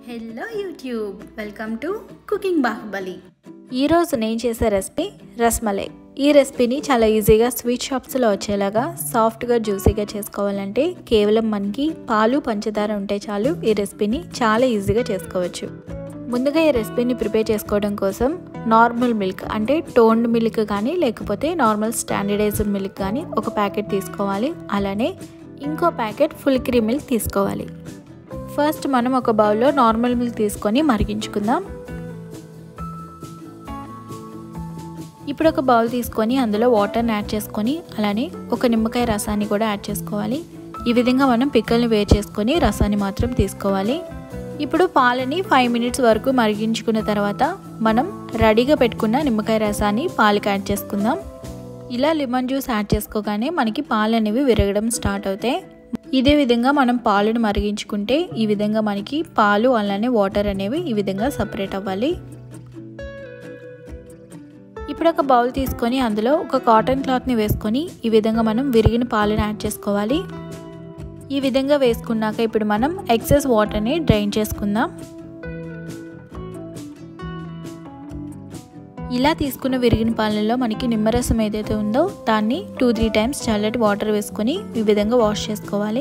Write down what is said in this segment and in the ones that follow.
hello YouTube welcome to cooking Baahubali ఈరోజు నేను చేసే రెసిపీ రస్మలై ఈ రెసిపీని చాలా ఈజీగా స్వీట్ షాప్స్లో వచ్చేలాగా సాఫ్ట్గా జ్యూసీగా చేసుకోవాలంటే కేవలం మనకి పాలు పంచదార ఉంటే చాలు ఈ రెసిపీని చాలా ఈజీగా చేసుకోవచ్చు ముందుగా ఈ రెసిపీని ప్రిపేర్ చేసుకోవడం కోసం నార్మల్ మిల్క్ అంటే టోన్డ్ మిల్క్ కానీ లేకపోతే నార్మల్ స్టాండర్డైజ్డ్ మిల్క్ కానీ ఒక ప్యాకెట్ తీసుకోవాలి అలానే ఇంకో ప్యాకెట్ ఫుల్ క్రీమ్ మిల్క్ తీసుకోవాలి ఫస్ట్ మనం ఒక బౌల్లో నార్మల్ మిల్క్ తీసుకొని మరిగించుకుందాం ఇప్పుడు ఒక బౌల్ తీసుకొని అందులో వాటర్ని యాడ్ చేసుకొని అలానే ఒక నిమ్మకాయ రసాన్ని కూడా యాడ్ చేసుకోవాలి ఈ విధంగా మనం పిక్కల్ని వేరు చేసుకొని రసాన్ని మాత్రం తీసుకోవాలి ఇప్పుడు పాలని ఫైవ్ మినిట్స్ వరకు మరిగించుకున్న తర్వాత మనం రెడీగా పెట్టుకున్న నిమ్మకాయ రసాన్ని పాలకి యాడ్ చేసుకుందాం ఇలా లెమన్ జ్యూస్ యాడ్ చేసుకోగానే మనకి పాలు అనేవి విరగడం స్టార్ట్ అవుతాయి ఇదే విధంగా మనం పాలను మరిగించుకుంటే ఈ విధంగా మనకి పాలు అలానే వాటర్ అనేవి ఈ విధంగా సపరేట్ అవ్వాలి ఇప్పుడు ఒక బౌల్ తీసుకొని అందులో ఒక కాటన్ క్లాత్ని వేసుకొని ఈ విధంగా మనం విరిగిన పాలను యాడ్ చేసుకోవాలి ఈ విధంగా వేసుకున్నాక ఇప్పుడు మనం ఎక్సెస్ వాటర్ని డ్రైన్ చేసుకుందాం ఇలా తీసుకున్న విరిగిన పాలల్లో మనకి నిమ్మరసం ఏదైతే ఉందో దాన్ని టూ త్రీ టైమ్స్ చల్లటి వాటర్ వేసుకొని ఈ విధంగా వాష్ చేసుకోవాలి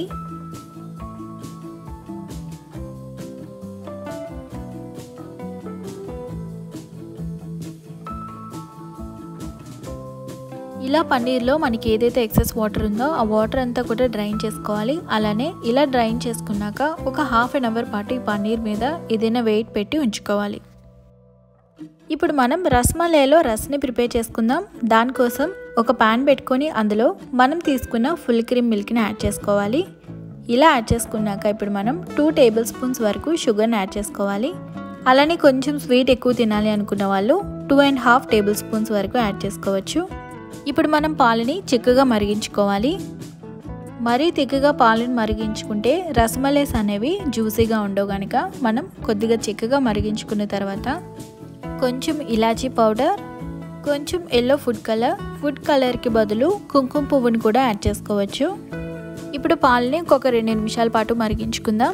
ఇలా పన్నీర్లో మనకి ఏదైతే ఎక్సెస్ వాటర్ ఉందో ఆ వాటర్ అంతా కూడా డ్రైన్ చేసుకోవాలి అలానే ఇలా డ్రైన్ చేసుకున్నాక ఒక హాఫ్ అన్ అవర్ పాటు ఈ పన్నీర్ మీద ఏదైనా వెయిట్ పెట్టి ఉంచుకోవాలి ఇప్పుడు మనం రస్మలైలో రస్ని ప్రిపేర్ చేసుకుందాం దానికోసం ఒక పాన్ పెట్టుకొని అందులో మనం తీసుకున్న ఫుల్ క్రీమ్ మిల్క్ని యాడ్ చేసుకోవాలి ఇలా యాడ్ చేసుకున్నాక ఇప్పుడు మనం టూ టేబుల్ స్పూన్స్ వరకు షుగర్ని యాడ్ చేసుకోవాలి అలానే కొంచెం స్వీట్ ఎక్కువ తినాలి అనుకున్న వాళ్ళు two and half tablespoons వరకు యాడ్ చేసుకోవచ్చు ఇప్పుడు మనం పాలని చిక్కగా మరిగించుకోవాలి మరీ తిక్కగా పాలను మరిగించుకుంటే రసమలేస్ అనేవి జ్యూసీగా ఉండవు కనుక మనం కొద్దిగా చిక్కగా మరిగించుకున్న తర్వాత కొంచెం ఇలాచీ పౌడర్ కొంచెం ఎల్లో ఫుడ్ కలర్ ఫుడ్ కలర్కి బదులు కుంకుమ పువ్వుని కూడా యాడ్ చేసుకోవచ్చు ఇప్పుడు పాలని ఇంకొక రెండు నిమిషాల పాటు మరిగించుకుందాం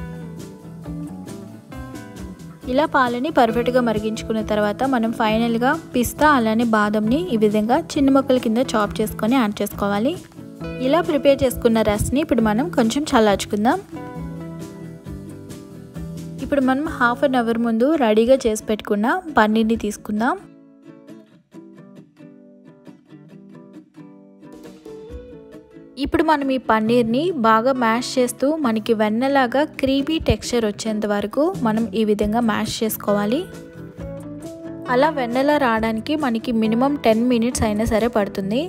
ఇలా పాలని పర్ఫెక్ట్గా మరిగించుకున్న తర్వాత మనం ఫైనల్గా పిస్తా అలానే బాదంని ఈ విధంగా చిన్న మొక్కల కింద చాప్ చేసుకొని యాడ్ చేసుకోవాలి ఇలా ప్రిపేర్ చేసుకున్న రస్ని ఇప్పుడు మనం కొంచెం చల్లార్చుకుందాం ఇప్పుడు మనం హాఫ్ అన్ అవర్ ముందు రెడీగా చేసి పెట్టుకున్న పన్నీర్ని తీసుకుందాం ఇప్పుడు మనం ఈ పన్నీర్ని బాగా మ్యాష్ చేస్తూ మనకి వెన్నలాగా క్రీమీ టెక్స్చర్ వచ్చేంత వరకు మనం ఈ విధంగా మ్యాష్ చేసుకోవాలి అలా వెన్నెలా రావడానికి మనకి మినిమం టెన్ మినిట్స్ అయినా సరే పడుతుంది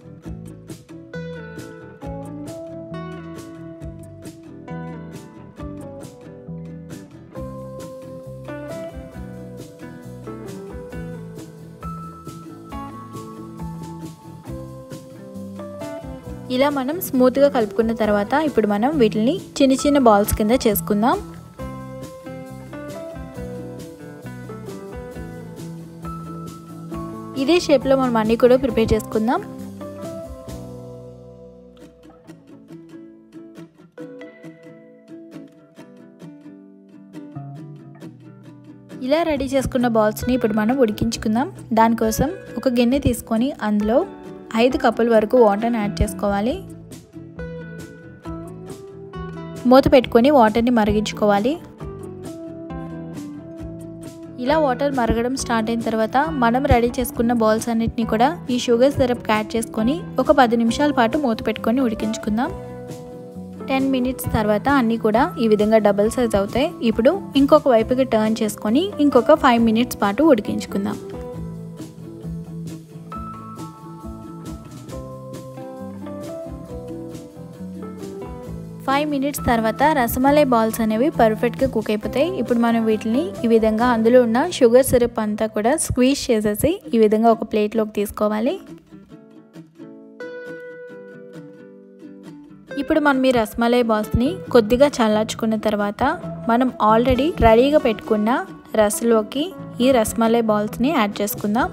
ఇలా మనం స్మూత్గా కలుపుకున్న తర్వాత ఇప్పుడు మనం వీటిని చిన్న చిన్న బాల్స్ కింద చేసుకుందాం ఇదే షేప్లో మనం అన్నీ కూడా ప్రిపేర్ చేసుకుందాం ఇలా రెడీ చేసుకున్న బాల్స్ని ఇప్పుడు మనం ఉడికించుకుందాం దానికోసం ఒక గిన్నె తీసుకొని అందులో ఐదు కప్పుల వరకు వాటర్ని యాడ్ చేసుకోవాలి మూత పెట్టుకొని వాటర్ని మరిగించుకోవాలి ఇలా వాటర్ మరగడం స్టార్ట్ అయిన తర్వాత మనం రెడీ చేసుకున్న బాల్స్ అన్నిటిని కూడా ఈ షుగర్ సిరప్కి యాడ్ చేసుకొని ఒక పది నిమిషాల పాటు మూత పెట్టుకొని ఉడికించుకుందాం టెన్ మినిట్స్ తర్వాత అన్నీ కూడా ఈ విధంగా డబుల్ సైజ్ అవుతాయి ఇప్పుడు ఇంకొక వైపుకి టర్న్ చేసుకొని ఇంకొక ఫైవ్ మినిట్స్ పాటు ఉడికించుకుందాం ఫైవ్ మినిట్స్ తర్వాత రసమలై బాల్స్ అనేవి పర్ఫెక్ట్గా కుక్ అయిపోతాయి ఇప్పుడు మనం వీటిని ఈ విధంగా అందులో ఉన్న షుగర్ సిరప్ అంతా కూడా స్క్వీజ్ చేసేసి ఈ విధంగా ఒక ప్లేట్లోకి తీసుకోవాలి ఇప్పుడు మనం ఈ రసమలై బాల్స్ని కొద్దిగా చల్లార్చుకున్న తర్వాత మనం ఆల్రెడీ రెడీగా పెట్టుకున్న రసలోకి ఈ రసమలై బాల్స్ని యాడ్ చేసుకుందాం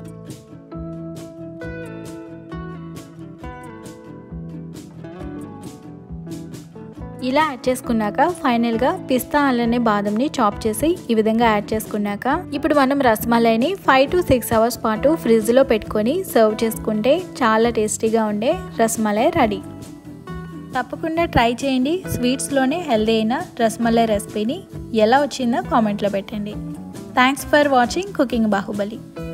ఇలా యాడ్ చేసుకున్నాక ఫైనల్గా పిస్తా అలానే బాదంని చాప్ చేసి ఈ విధంగా యాడ్ చేసుకున్నాక ఇప్పుడు మనం రసమలైని ఫైవ్ టు సిక్స్ అవర్స్ పాటు ఫ్రిడ్జ్లో పెట్టుకొని సర్వ్ చేసుకుంటే చాలా టేస్టీగా ఉండే రసమలై రెడీ తప్పకుండా ట్రై చేయండి స్వీట్స్లోనే హెల్దీ అయిన రసమలై రెసిపీని ఎలా వచ్చిందో కామెంట్లో పెట్టండి thanks for watching cooking Baahubali